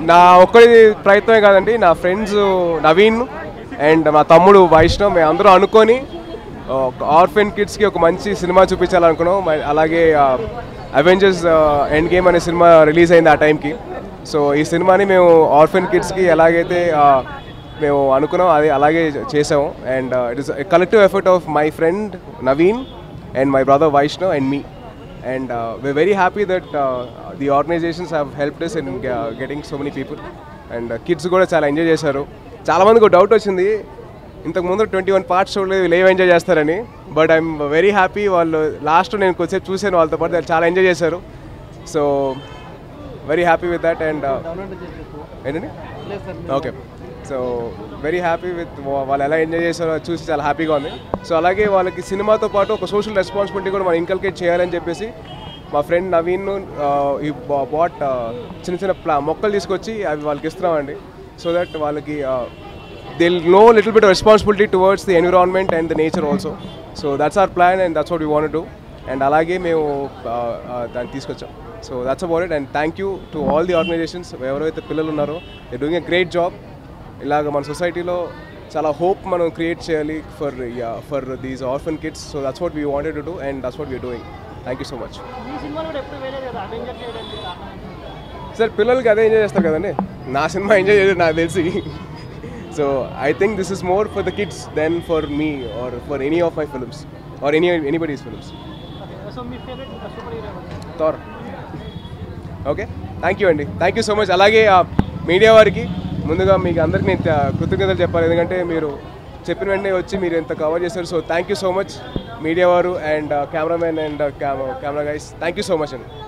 నా ఒక్కడి ప్రయత్నమే కాదండి నా ఫ్రెండ్స్ నవీన్ అండ్ మా తమ్ముడు వైష్ణవ్ మేము అందరూ అనుకొని ఆర్ఫెన్ కిడ్స్కి ఒక మంచి సినిమా చూపించాలనుకున్నాం మ- అలాగే అవెంజర్స్ ఎండ్ గేమ్ అనే సినిమా రిలీజ్ అయింది ఆ టైంకి సో ఈ సినిమాని మేము ఆర్ఫెన్ కిడ్స్కి ఎలాగైతే ఆ, మేము అనుకున్నాం అది అలాగే చేసాము and it is collective effort of my friend Naveen and my brother Vaishnav and me and uh, we're very happy that uh, the organizations have helped us in uh, getting so many people and uh, kids కూడా చాలా enjoy చేశారు చాలా మందికి ఒక doubt వచ్చింది ఇంతకు ముందు twenty one parts చూడలేదు వీళ్ళు ఏం ఎంజాయ్ చేస్తారని బట్ ఐఎమ్ వెరీ హ్యాపీ వాళ్ళు లాస్ట్ నేను కొద్దిసేపు చూశాను వాళ్ళతో పాటు వాళ్ళు చాలా ఎంజాయ్ చేశారు so very happy with that and ఏంటండి okay so very happy with వాళ్ళు ఎలా ఎంజాయ్ చేశారో అది చూసి చాలా హ్యాపీగా ఉంది సో అలాగే వాళ్ళకి సినిమాతో పాటు ఒక సోషల్ రెస్పాన్సిబిలిటీ కూడా మనం ఇన్కల్కేట్ చేయాలని చెప్పేసి మా ఫ్రెండ్ నవీన్ ఈ బాట్ చిన్న చిన్న ప్లా మొక్కలు తీసుకొచ్చి అవి వాళ్ళకి ఇస్తున్నామండి సో దట్ వాళ్ళకి they know little bit responsibility towards the environment and the nature also so that's our plan and that's what you want do and అలాగే మేము uh, uh, దాన్ని తీసుకొచ్చాం so that's about it and thank you to all the organisations ఎవరైతే పిల్లలు ఉన్నారో they doing a great job ఇలాగ మన సొసైటీలో చాలా హోప్ మనం క్రియేట్ చేయాలి for for these orphan kids so that's what we wanted to do and that's what we doing thank you so much ఈ సినిమాలో కూడా ఎప్పుడు వేయలేదు కదా అవెంజర్ చేయడానికి కారణం సార్ పిల్లలకి అదే ఎంజాయ్ చేస్తారు కదండి నా సినిమా ఎంజాయ్ చేయలేదు నాకు తెలిసి so I think this is more for the kids then for me or for any of my films or any anybody's films so me favourite super hero Thor okay thank you అండి thank you so much అలాగే media వారికి ముందుగా మీకు అందరికీ నేను త- కృతజ్ఞతలు చెప్పాలి ఎందుకంటే మీరు చెప్పిన వెంటనే వచ్చి మీరు ఎంత కవర్ చేశారు so thank you so much media వారు and cameraman and camera guys thank you so much అండి